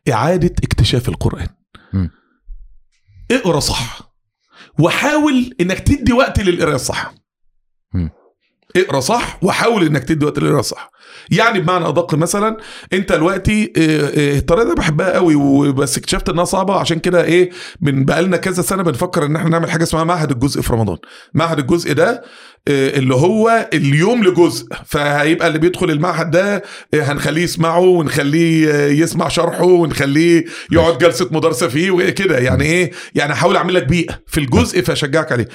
اعاده اكتشاف القران مم. اقرا صح وحاول انك تدي وقت للقرايه الصح مم. اقرا صح وحاول انك تدي وقت للقرايه صح يعني بمعنى ادق مثلا انت دلوقتي آه، آه، الطريقه دي بحبها قوي وبس اكتشفت انها صعبه عشان كده ايه من بقالنا كذا سنه بنفكر ان احنا نعمل حاجه اسمها معهد الجزء في رمضان معهد الجزء ده آه، اللي هو اليوم لجزء فهيبقى اللي بيدخل المعهد ده آه، هنخليه يسمعه ونخليه آه، يسمع شرحه ونخليه يقعد جلسه مدرسه فيه وكده يعني ايه يعني احاول اعمل لك بيئه في الجزء فاشجعك عليه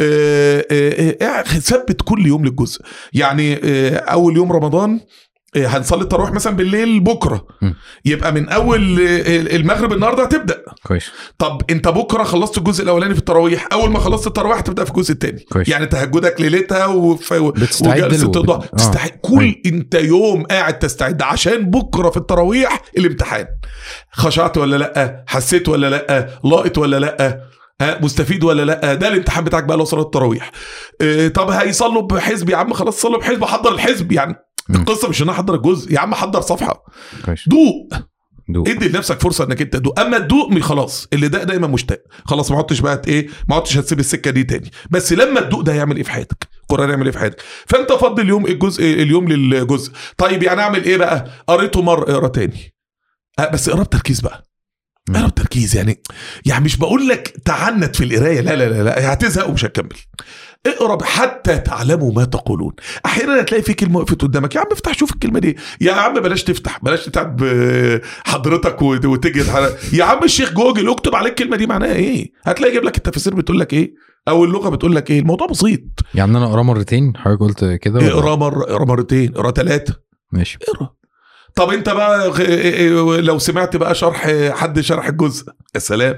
آه، آه، آه، ثبت كل يوم للجزء يعني آه، اول يوم رمضان آه، هنصلي التراويح مثلا بالليل بكره م. يبقى من اول آه، المغرب النهارده هتبدا كويس طب انت بكره خلصت الجزء الاولاني في التراويح اول ما خلصت التراويح تبدا في الجزء الثاني كويس. يعني تهجدك ليلتها وف... بتستعد وجلسه له. الضحى آه. تستعد كل أيوة. انت يوم قاعد تستعد عشان بكره في التراويح الامتحان خشعت ولا لا حسيت ولا لا لاقط ولا لا ها مستفيد ولا لا ده الامتحان بتاعك بقى لو صلاه التراويح اه طب هيصلوا بحزب يا عم خلاص صلوا بحزب حضر الحزب يعني مم. القصه مش ان انا احضر الجزء يا عم حضر صفحه كويس دوق دوق ادي لنفسك فرصه انك انت تدوق اما تدوق من خلاص اللي ده دايما مشتاق خلاص ما عدتش بقى ايه ما عدتش هتسيب السكه دي تاني بس لما تدوق ده هيعمل ايه في حياتك القران يعمل ايه في حياتك فانت فضل اليوم الجزء اليوم للجزء طيب يعني اعمل ايه بقى قريته مره اقرا تاني أه بس اقرا بتركيز بقى مم. اقرا بتركيز يعني يعني مش بقول لك تعنت في القرايه لا لا لا, لا هتزهق ومش هتكمل اقرا حتى تعلموا ما تقولون احيانا هتلاقي في كلمه وقفت قدامك يا عم افتح شوف الكلمه دي يا عم بلاش تفتح بلاش تتعب آه، حضرتك وت- وتجي تح- يا عم الشيخ جوجل اكتب عليك الكلمه دي معناها ايه هتلاقي يجيب لك التفاسير بتقول لك ايه او اللغه بتقول لك ايه الموضوع بسيط يعني انا اقرا مرتين حضرتك قلت كده ولا؟ اقرا مره اقرا مرتين اقرا ثلاثه ماشي اقرا طب انت بقى غ- لو سمعت بقى شرح حد شرح الجزء يا سلام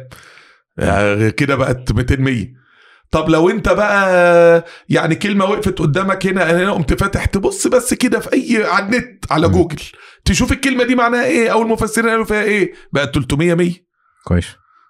يعني كده بقت 200 100 طب لو انت بقى يعني كلمه وقفت قدامك هنا هنا قمت فاتح تبص بس كده في اي على النت على مم. جوجل تشوف الكلمه دي معناها ايه او المفسرين قالوا فيها ايه بقت 300 100 كويس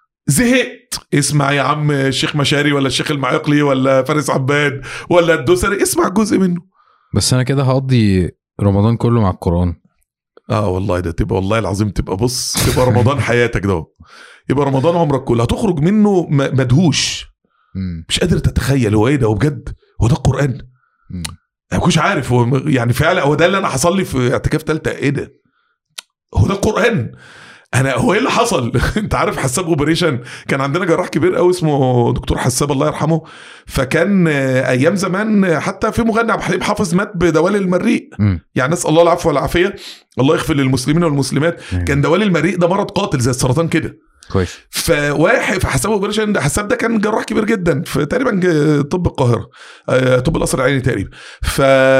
زهقت اسمع يا عم الشيخ مشاري ولا الشيخ المعيقلي ولا فارس عباد ولا الدوسري اسمع جزء منه بس انا كده هقضي رمضان كله مع القران اه والله ده تبقى والله العظيم تبقى بص تبقى رمضان حياتك ده يبقى رمضان عمرك كله هتخرج منه م- مدهوش مم. مش قادر تتخيل هو ايه ده وبجد هو ده القران مم. انا ما كنتش عارف هو م- يعني فعلا هو ده اللي انا حصل لي في اعتكاف ثالثه ايه ده هو ده القران انا هو ايه اللي حصل انت عارف حساب اوبريشن كان عندنا جراح كبير قوي اسمه دكتور حساب الله يرحمه فكان آه، ايام زمان آه، حتى في مغني عبد الحليم حافظ مات بدوال المريء مم. يعني نسال الله العفو والعافيه الله يغفر للمسلمين والمسلمات كان دوال المريء ده مرض قاتل زي السرطان كده كويس فواحد في حساب اوبريشن ده حساب ده كان جراح كبير جدا في تقريبا ج- طب القاهره آه، طب القصر العيني تقريبا ف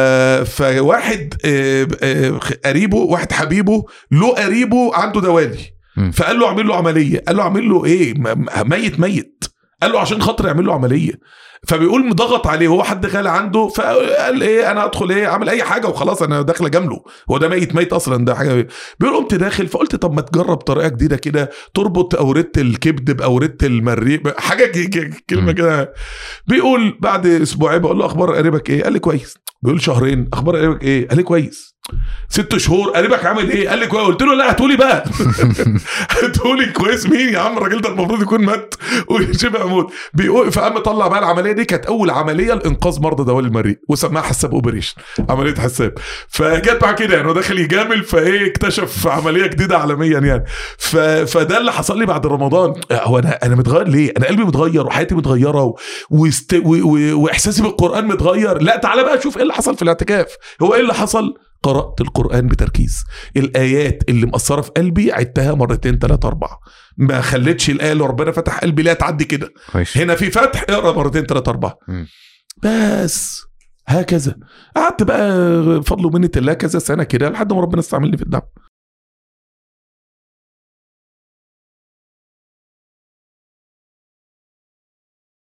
فواحد آه، آه، قريبه واحد حبيبه له قريبه عنده دوالي مم. فقال له اعمل له عمليه قال له اعمل له ايه م- ميت ميت قال له عشان خاطر يعمل له عمليه فبيقول مضغط عليه هو حد غالي عنده فقال ايه انا ادخل ايه اعمل اي حاجه وخلاص انا داخل اجامله هو ده ميت ميت اصلا ده حاجه بيقول قمت داخل فقلت طب ما تجرب طريقه جديده كده تربط اورده الكبد باورده المريء حاجه ج- ج- كلمه مم. كده بيقول بعد اسبوعين بقول له اخبار قريبك ايه قال لي كويس بيقول شهرين اخبار قريبك ايه قال لي كويس ست شهور قريبك عامل ايه قال لي كويس قلت له لا هاتولي بقى هاتولي كويس مين يا عم الراجل ده المفروض يكون مات وشبه موت بيقول فقام طلع بقى العمليه دي كانت اول عمليه لانقاذ مرضى دوال المريء وسماها حساب اوبريشن عمليه حساب فجت مع كده يعني هو داخل يجامل فايه اكتشف عمليه جديده عالميا يعني ف... فده اللي حصل لي بعد رمضان هو انا انا متغير ليه؟ انا قلبي متغير وحياتي متغيره و... وست... و... و... واحساسي بالقران متغير لا تعالى بقى شوف ايه اللي حصل في الاعتكاف هو ايه اللي حصل؟ قرأت القرآن بتركيز الآيات اللي مأثرة في قلبي عدتها مرتين ثلاثة أربعة ما خليتش الآية اللي ربنا فتح قلبي لا تعدي كده كويس هنا في فتح اقرا مرتين ثلاثة أربعة مم. بس هكذا قعدت بقى فضل ومنة الله كذا سنة كده لحد ما ربنا استعملني في الدعم